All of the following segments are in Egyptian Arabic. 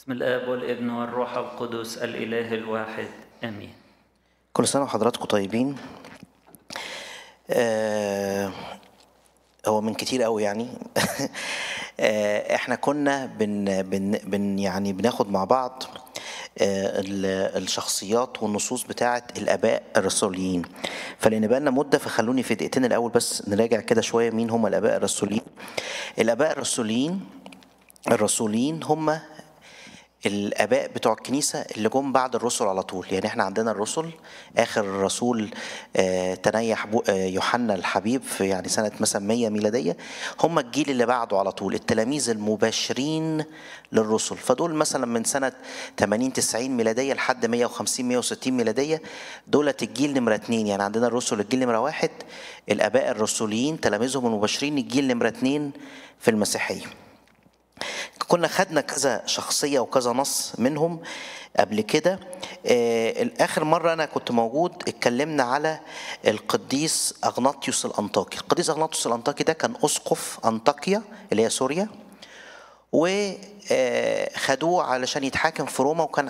بسم الآب والابن والروح القدس الإله الواحد آمين كل سنة وحضراتكم طيبين آه هو من كتير قوي يعني آه احنا كنا بن بن بن يعني بناخد مع بعض آه ال- الشخصيات والنصوص بتاعه الاباء الرسوليين فلان بقى لنا مده فخلوني في دقيقتين الاول بس نراجع كده شويه مين هم الاباء الرسوليين الاباء الرسوليين الرسوليين هم الاباء بتوع الكنيسه اللي جم بعد الرسل على طول يعني احنا عندنا الرسل اخر رسول آه، تنيح بو- آه، يوحنا الحبيب في يعني سنه مثلا 100 ميلاديه هم الجيل اللي بعده على طول التلاميذ المباشرين للرسل فدول مثلا من سنه 80 90 ميلاديه لحد 150 160 ميلاديه دولت الجيل نمره اتنين يعني عندنا الرسل الجيل نمره واحد الاباء الرسوليين تلاميذهم المباشرين الجيل نمره اتنين في المسيحيه كنا خدنا كذا شخصيه وكذا نص منهم قبل كده آه، اخر مره انا كنت موجود اتكلمنا على القديس اغناطيوس الانطاكي القديس اغناطيوس الانطاكي ده كان اسقف انطاكيا اللي هي سوريا وخدوه علشان يتحاكم في روما وكان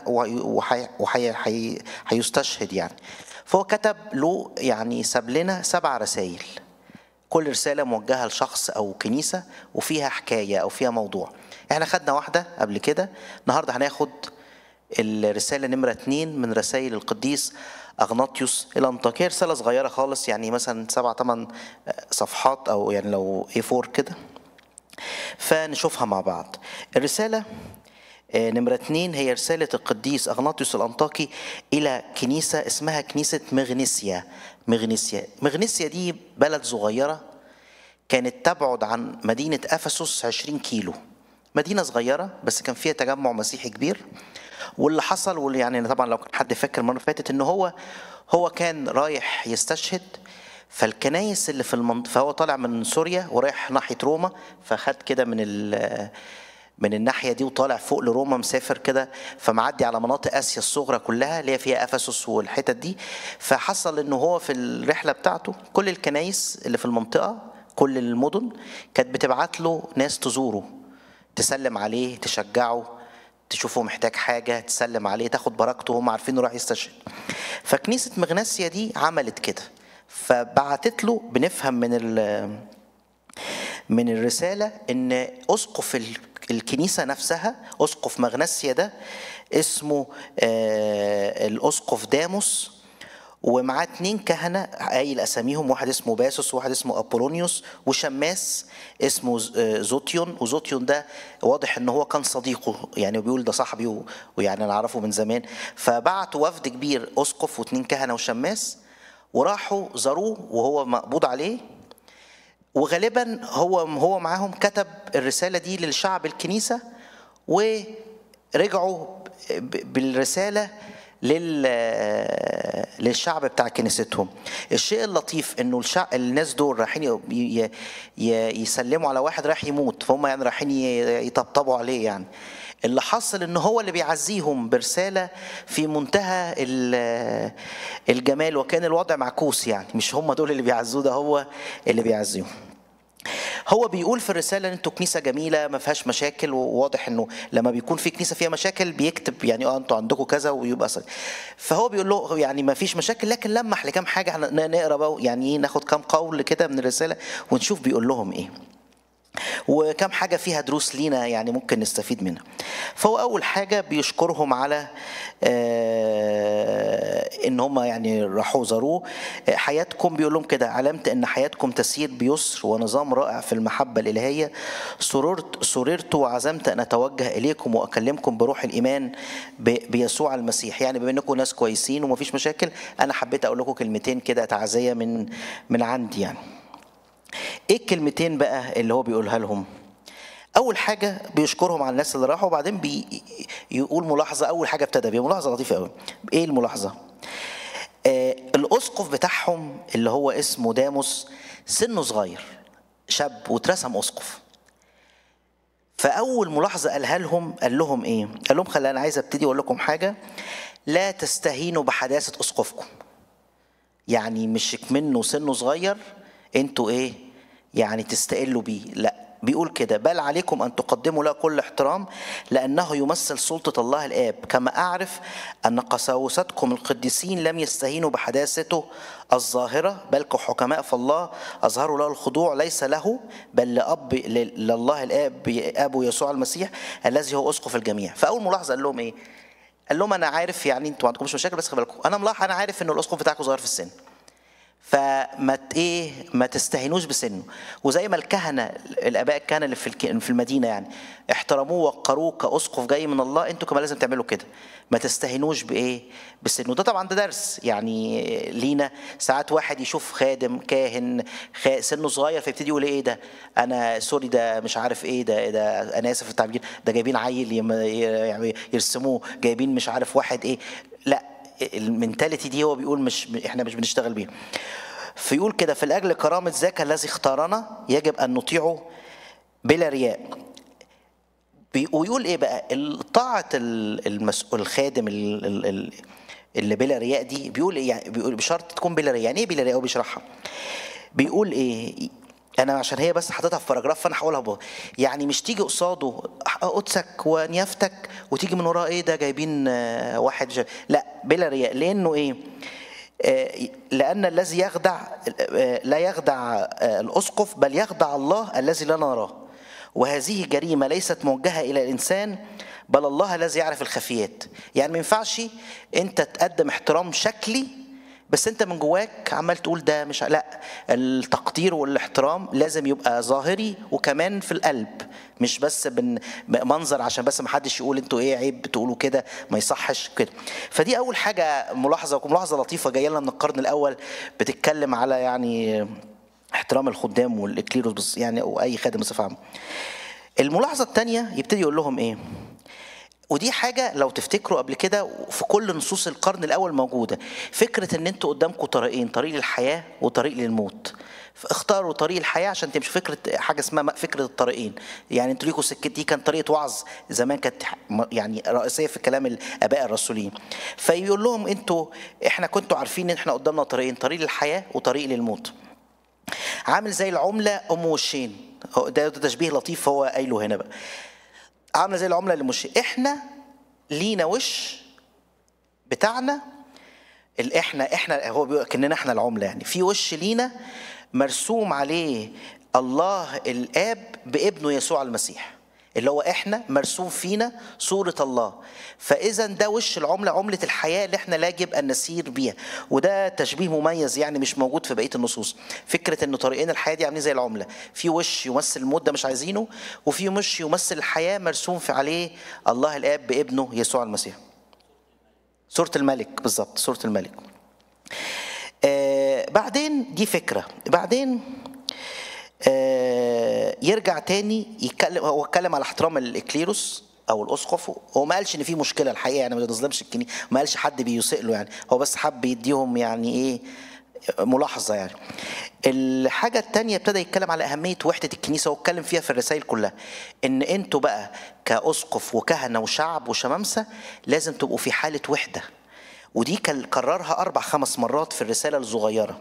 وهيستشهد يعني فهو كتب له يعني ساب لنا سبع رسائل كل رسالة موجهة لشخص أو كنيسة وفيها حكاية أو فيها موضوع احنا خدنا واحدة قبل كده النهاردة هناخد الرسالة نمرة اتنين من رسائل القديس أغناطيوس الأنطاكية رسالة صغيرة خالص يعني مثلا سبع تمن صفحات أو يعني لو A4 كده فنشوفها مع بعض الرسالة آه، نمرة اتنين هي رسالة القديس أغناطيوس الأنطاكي إلى كنيسة اسمها كنيسة مغنيسيا مغنيسيا مغنيسيا دي بلد صغيرة كانت تبعد عن مدينة أفسس 20 كيلو مدينة صغيرة بس كان فيها تجمع مسيحي كبير واللي حصل واللي يعني طبعا لو كان حد فاكر المرة اللي فاتت إن هو هو كان رايح يستشهد فالكنايس اللي في المنطقة فهو طالع من سوريا ورايح ناحية روما فخد كده من ال من الناحية دي وطالع فوق لروما مسافر كده فمعدي على مناطق آسيا الصغرى كلها اللي هي فيها أفسس والحتت دي فحصل إنه هو في الرحلة بتاعته كل الكنايس اللي في المنطقة كل المدن كانت بتبعت له ناس تزوره تسلم عليه تشجعه تشوفه محتاج حاجة تسلم عليه تاخد بركته هم عارفين انه راح يستشهد فكنيسة مغناسيا دي عملت كده فبعتت له بنفهم من ال من الرسالة إن أسقف ال- الكنيسة نفسها أسقف مغنسيا ده اسمه آه، الأسقف داموس ومعاه اتنين كهنة قايل أساميهم واحد اسمه باسوس وواحد اسمه أبولونيوس وشماس اسمه ز- آه، زوتيون وزوتيون ده واضح إن هو كان صديقه يعني بيقول ده صاحبي و- ويعني أنا أعرفه من زمان فبعتوا وفد كبير أسقف واتنين كهنة وشماس وراحوا زاروه وهو مقبوض عليه وغالبا هو هو معاهم كتب الرساله دي للشعب الكنيسه ورجعوا ب- بالرساله لل للشعب بتاع كنيستهم الشيء اللطيف انه الشعب الناس دول رايحين ي- ي- ي- يسلموا على واحد راح يموت فهم يعني رايحين ي- يطبطبوا عليه يعني اللي حصل ان هو اللي بيعزيهم برساله في منتهى ال- الجمال وكان الوضع معكوس يعني مش هم دول اللي بيعزوه ده هو اللي بيعزيهم هو بيقول في الرساله ان انتوا كنيسه جميله ما فيهاش مشاكل وواضح انه لما بيكون في كنيسه فيها مشاكل بيكتب يعني اه انتوا عندكم كذا ويبقى صحيح. فهو بيقول له يعني ما فيش مشاكل لكن لمح لكام حاجه هن- نقرا بقى يعني ايه ناخد كام قول كده من الرساله ونشوف بيقول لهم ايه وكم حاجة فيها دروس لينا يعني ممكن نستفيد منها فهو أول حاجة بيشكرهم على آه، إن هم يعني راحوا زاروه آه، حياتكم بيقول لهم كده علمت إن حياتكم تسير بيسر ونظام رائع في المحبة الإلهية سررت سررت وعزمت أن أتوجه إليكم وأكلمكم بروح الإيمان ب- بيسوع المسيح يعني بما إنكم ناس كويسين ومفيش مشاكل أنا حبيت أقول لكم كلمتين كده تعزية من من عندي يعني ايه الكلمتين بقى اللي هو بيقولها لهم اول حاجه بيشكرهم على الناس اللي راحوا وبعدين بيقول ملاحظه اول حاجه ابتدى بيها ملاحظه لطيفه قوي ايه الملاحظه آه الاسقف بتاعهم اللي هو اسمه داموس سنه صغير شاب واترسم اسقف فاول ملاحظه قالها لهم قال لهم ايه قال لهم خلي انا عايز ابتدي اقول لكم حاجه لا تستهينوا بحداثه اسقفكم يعني مش منه سنه صغير انتوا ايه يعني تستقلوا بيه لا بيقول كده بل عليكم أن تقدموا له كل احترام لأنه يمثل سلطة الله الآب كما أعرف أن قساوستكم القديسين لم يستهينوا بحداثته الظاهرة بل كحكماء فالله أظهروا له الخضوع ليس له بل لأب لله الآب أبو يسوع المسيح الذي هو أسقف الجميع فأول ملاحظة قال لهم إيه قال لهم أنا عارف يعني أنتوا ما عندكمش مشاكل بس خلي بالكم أنا ملاحظ أنا عارف إن الأسقف بتاعكم صغير في السن فما ت- ايه ما تستهينوش بسنه وزي ما الكهنه الاباء الكهنه اللي في الك- في المدينه يعني احترموه وقروه كاسقف جاي من الله انتوا كمان لازم تعملوا كده ما تستهينوش بايه بسنه ده طبعا ده درس يعني لينا ساعات واحد يشوف خادم كاهن خا- سنه صغير فيبتدي يقول ايه ده انا سوري ده مش عارف ايه ده ده انا اسف في التعبير ده جايبين عيل يم- يعني يرسموه جايبين مش عارف واحد ايه لا المنتاليتي دي هو بيقول مش احنا مش بنشتغل بيها فيقول كده في الاجل كرامه ذاك الذي اختارنا يجب ان نطيعه بلا رياء بي- ويقول ايه بقى طاعه المسؤول الخادم ال- ال- ال- اللي بلا رياء دي بيقول ايه يعني بيقول بشرط تكون بلا رياء يعني ايه بلا رياء هو بيشرحها بيقول ايه انا عشان هي بس حاططها في باراجراف فانا هقولها بقى. يعني مش تيجي قصاده قدسك ونيافتك وتيجي من وراه ايه ده جايبين آه، واحد جا... لا بلا رياء لانه ايه آه، لأن الذي يخدع آه، لا يخدع آه، الأسقف بل يخدع الله الذي لا نراه وهذه جريمة ليست موجهة إلى الإنسان بل الله الذي يعرف الخفيات يعني ما ينفعش أنت تقدم احترام شكلي بس انت من جواك عمال تقول ده مش لا التقدير والاحترام لازم يبقى ظاهري وكمان في القلب مش بس بن منظر عشان بس ما حدش يقول انتوا ايه عيب بتقولوا كده ما يصحش كده فدي اول حاجه ملاحظه ملاحظه لطيفه جايه لنا من القرن الاول بتتكلم على يعني احترام الخدام والاكليروس بس- يعني او اي خادم بصفه عامه الملاحظه الثانيه يبتدي يقول لهم ايه ودي حاجة لو تفتكروا قبل كده في كل نصوص القرن الأول موجودة فكرة إن أنتوا قدامكم طريقين طريق للحياة وطريق للموت اختاروا طريق الحياة عشان تمشوا فكرة حاجة اسمها فكرة الطريقين يعني انتوا ليكوا سكة دي كان طريقة وعظ زمان كانت يعني رئيسية في كلام الآباء الرسولين فيقول لهم انتوا احنا كنتوا عارفين ان احنا قدامنا طريقين طريق للحياة وطريق للموت عامل زي العملة أم وشين هو ده ده تشبيه لطيف هو قايله هنا بقى عامله زي العمله اللي مش احنا لينا وش بتاعنا ال- احنا احنا هو بيقول كاننا احنا العمله يعني في وش لينا مرسوم عليه الله الاب بابنه يسوع المسيح اللي هو احنا مرسوم فينا صورة الله فإذا ده وش العملة عملة الحياة اللي احنا لا يجب أن نسير بيها وده تشبيه مميز يعني مش موجود في بقية النصوص فكرة أن طريقين الحياة دي عاملين زي العملة في وش يمثل الموت ده مش عايزينه وفي وش يمثل الحياة مرسوم في عليه الله الآب بابنه يسوع المسيح صورة الملك بالظبط صورة الملك آه بعدين دي فكرة بعدين آه يرجع تاني يتكلم هو اتكلم على احترام الاكليروس او الاسقف هو ما قالش ان في مشكله الحقيقه يعني ما بيظلمش الكنيسه ما قالش حد بيسيء له يعني هو بس حب يديهم يعني ايه ملاحظه يعني الحاجه التانية ابتدى يتكلم على اهميه وحده الكنيسه واتكلم فيها في الرسائل كلها ان انتوا بقى كاسقف وكهنه وشعب وشمامسه لازم تبقوا في حاله وحده ودي كان- كررها اربع خمس مرات في الرساله الصغيره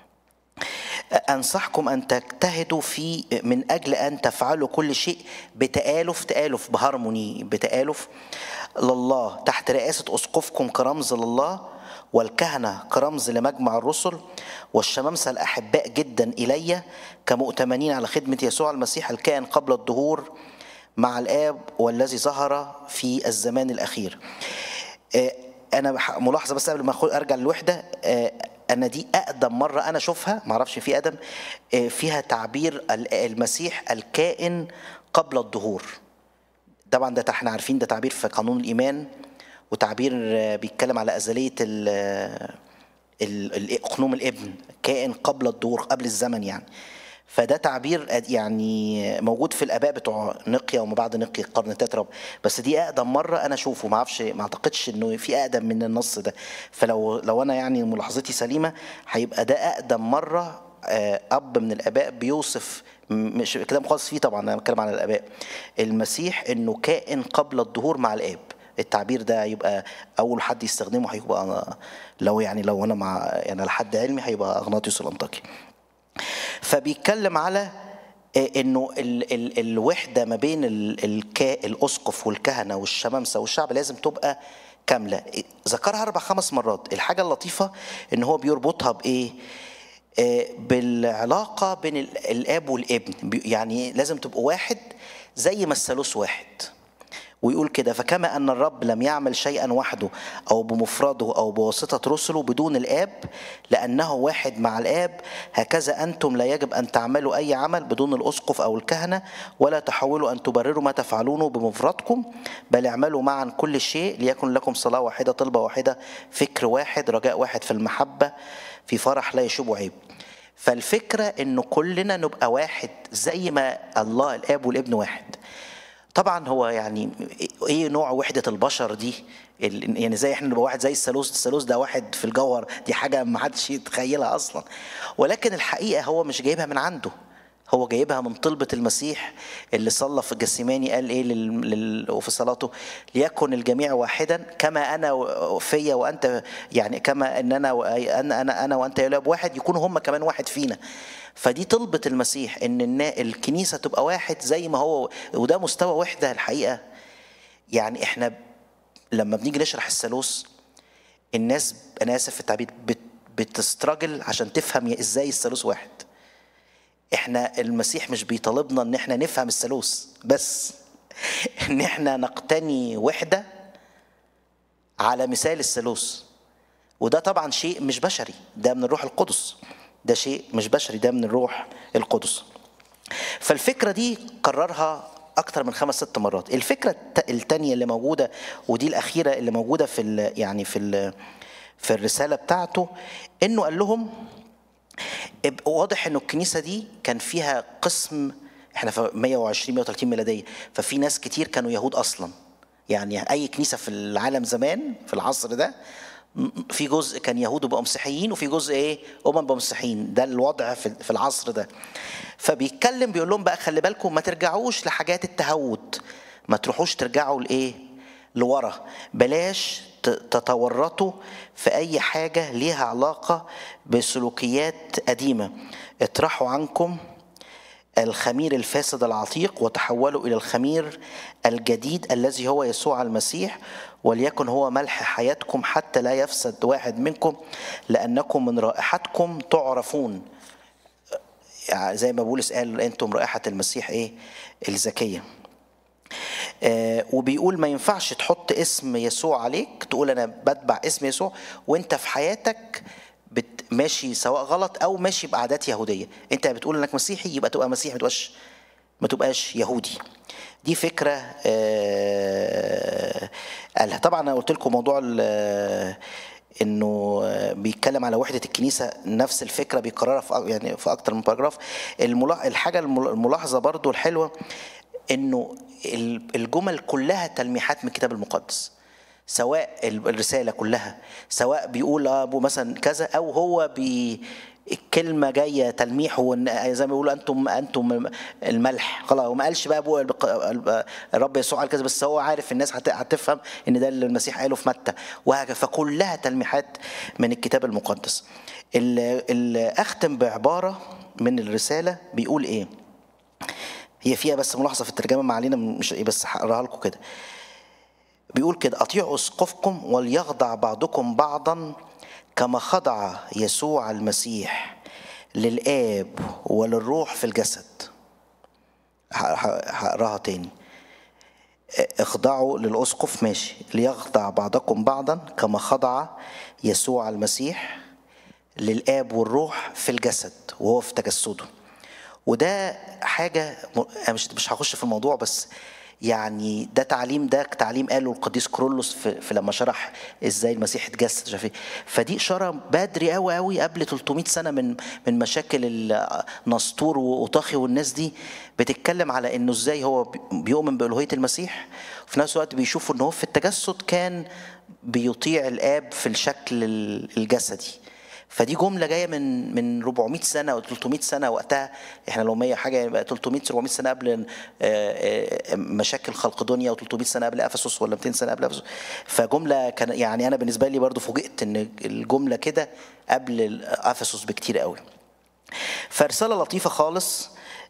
أنصحكم أن تجتهدوا في من أجل أن تفعلوا كل شيء بتآلف تآلف بهارموني بتآلف لله تحت رئاسة أسقفكم كرمز لله والكهنة كرمز لمجمع الرسل والشمامسة الأحباء جدا إلي كمؤتمنين على خدمة يسوع المسيح الكائن قبل الظهور مع الآب والذي ظهر في الزمان الأخير آه، انا بح- ملاحظه بس قبل ما أخو- ارجع للوحده آه، انا دي اقدم مره انا اشوفها ما اعرفش في ادم آه، فيها تعبير ال- المسيح الكائن قبل الظهور طبعا ده احنا عارفين ده تعبير في قانون الايمان وتعبير آه، بيتكلم على ازليه ال- ال- ال- قنوم الابن كائن قبل الظهور قبل الزمن يعني فده تعبير أد- يعني موجود في الاباء بتوع نقيا وما بعد نقيا القرن التاتر بس دي اقدم مره انا اشوفه ما اعرفش ما اعتقدش انه في اقدم من النص ده فلو لو انا يعني ملاحظتي سليمه هيبقى ده اقدم مره آه، اب من الاباء بيوصف م- مش كلام خاص فيه طبعا انا بتكلم عن الاباء المسيح انه كائن قبل الظهور مع الاب التعبير ده يبقى اول حد يستخدمه هيبقى أنا لو يعني لو انا مع يعني على حد علمي هيبقى اغناطيوس الانطاكي فبيتكلم على آه، انه ال ال الوحده ما بين ال الكا الاسقف والكهنه والشمامسه والشعب لازم تبقى كامله ذكرها اربع خمس مرات الحاجه اللطيفه ان هو بيربطها بايه آه، بالعلاقه بين ال- الاب والابن بي- يعني لازم تبقوا واحد زي ما الثالوث واحد ويقول كده فكما ان الرب لم يعمل شيئا وحده او بمفرده او بواسطه رسله بدون الاب لانه واحد مع الاب هكذا انتم لا يجب ان تعملوا اي عمل بدون الاسقف او الكهنه ولا تحاولوا ان تبرروا ما تفعلونه بمفردكم بل اعملوا معا كل شيء ليكن لكم صلاه واحده طلبه واحده فكر واحد رجاء واحد في المحبه في فرح لا يشوب عيب فالفكره انه كلنا نبقى واحد زي ما الله الاب والابن واحد طبعا هو يعني ايه نوع وحده البشر دي ال- يعني زي احنا نبقى واحد زي الثالوث الثالوث ده واحد في الجوهر دي حاجه ما حدش يتخيلها اصلا ولكن الحقيقه هو مش جايبها من عنده هو جايبها من طلبة المسيح اللي صلى في الجسيماني قال ايه لل... لل... وفي صلاته ليكن الجميع واحدا كما انا و- فيا وانت يعني كما ان انا و... انا انا انا وانت يا الاب واحد يكونوا هم كمان واحد فينا فدي طلبة المسيح ان النا- الكنيسة تبقى واحد زي ما هو وده مستوى وحدة الحقيقة يعني احنا لما بنيجي نشرح الثالوث الناس انا اسف في التعبير بت... بتستراجل عشان تفهم ازاي الثالوث واحد احنا المسيح مش بيطالبنا ان احنا نفهم الثالوث بس ان احنا نقتني وحده على مثال الثالوث وده طبعا شيء مش بشري ده من الروح القدس ده شيء مش بشري ده من الروح القدس فالفكره دي كررها اكتر من خمس ست مرات الفكره الت- التانية اللي موجوده ودي الاخيره اللي موجوده في ال يعني في ال في الرساله بتاعته انه قال لهم اب- واضح انه الكنيسه دي كان فيها قسم احنا في 120 130 ميلاديه ففي ناس كتير كانوا يهود اصلا يعني اي كنيسه في العالم زمان في العصر ده م- في جزء كان يهود وبقوا مسيحيين وفي جزء ايه امم بقوا مسيحيين ده الوضع في في العصر ده فبيتكلم بيقول لهم بقى خلي بالكم ما ترجعوش لحاجات التهود ما تروحوش ترجعوا لايه لورا بلاش ت- تتورطوا في اي حاجه ليها علاقه بسلوكيات قديمه اطرحوا عنكم الخمير الفاسد العتيق وتحولوا الى الخمير الجديد الذي هو يسوع المسيح وليكن هو ملح حياتكم حتى لا يفسد واحد منكم لانكم من رائحتكم تعرفون يعني زي ما بولس قال انتم رائحه المسيح ايه الزكيه آه، وبيقول ما ينفعش تحط اسم يسوع عليك تقول انا بتبع اسم يسوع وانت في حياتك بت ماشي سواء غلط او ماشي بعادات يهوديه انت بتقول انك مسيحي يبقى تبقى مسيحي ما تبقاش ما تبقاش يهودي دي فكره آه، قالها طبعا انا قلت لكم موضوع ال- انه بيتكلم على وحده الكنيسه نفس الفكره بيكررها في أ- يعني في اكتر من باراجراف الملا- الحاجه المل- الملاحظه برضو الحلوه انه ال- الجمل كلها تلميحات من الكتاب المقدس سواء ال- الرساله كلها سواء بيقول ابو مثلا كذا او هو بي الكلمه جايه تلميح وإن- زي ما بيقولوا انتم انتم الملح خلاص وما قالش بقى ابو الرب يسوع قال كذا بس هو عارف الناس هت- هتفهم ان ده اللي المسيح قاله في متى وهكذا فكلها تلميحات من الكتاب المقدس اللي اللي اختم بعباره من الرساله بيقول ايه هي فيها بس ملاحظه في الترجمه ما علينا مش إيه بس هقراها لكم كده بيقول كده اطيعوا اسقفكم وليخضع بعضكم بعضا كما خضع يسوع المسيح للاب وللروح في الجسد ه- ه- هقراها تاني اخضعوا للاسقف ماشي ليخضع بعضكم بعضا كما خضع يسوع المسيح للاب والروح في الجسد وهو في تجسده وده حاجه م- أنا مش مش هخش في الموضوع بس يعني ده تعليم ده تعليم قاله القديس كرولوس في, في لما شرح ازاي المسيح اتجسد مش عارف إيه. فدي اشاره بدري قوي قوي قبل 300 سنه من من مشاكل النسطور واوطاخي والناس دي بتتكلم على انه ازاي هو بي- بيؤمن بالوهيه المسيح وفي نفس الوقت بيشوف ان هو في التجسد كان بيطيع الاب في الشكل الجسدي فدي جمله جايه من من 400 سنه او 300 سنه وقتها احنا لو 100 حاجه يبقى 300 400 سنه قبل آه، آه، مشاكل خلق دنيا و300 سنه قبل افسس ولا 200 سنه قبل افسس فجمله كان يعني انا بالنسبه لي برضو فوجئت ان الجمله كده قبل افسس بكتير قوي فرساله لطيفه خالص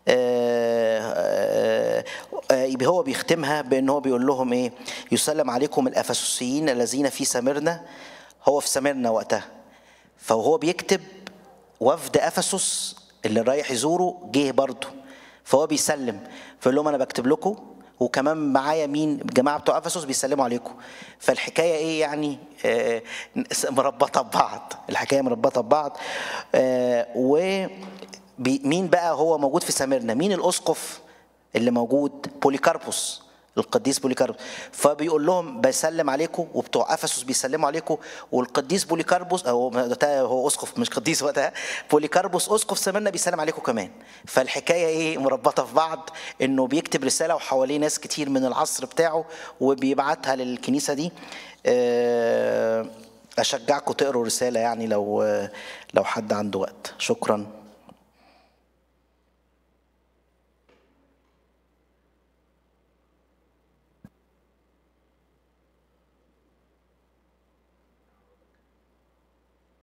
آه، آه، آه، يبقى هو بيختمها بان هو بيقول لهم ايه يسلم عليكم الافسسيين الذين في سمرنا هو في سمرنا وقتها فهو بيكتب وفد افسس اللي رايح يزوره جه برضه فهو بيسلم فيقول لهم انا بكتب لكم وكمان معايا مين الجماعه بتوع افسس بيسلموا عليكم فالحكايه ايه يعني آه مربطه ببعض الحكايه مربطه ببعض آه و بي- مين بقى هو موجود في سامرنا مين الاسقف اللي موجود بوليكاربوس القديس بوليكاربوس فبيقول لهم بسلم عليكم وبتوع افسس بيسلموا عليكم والقديس بوليكاربوس او ده هو اسقف مش قديس وقتها بوليكاربوس اسقف سمرنا بيسلم عليكم كمان فالحكايه ايه مربطه في بعض انه بيكتب رساله وحواليه ناس كتير من العصر بتاعه وبيبعتها للكنيسه دي آه، اشجعكم تقروا رساله يعني لو لو حد عنده وقت شكرا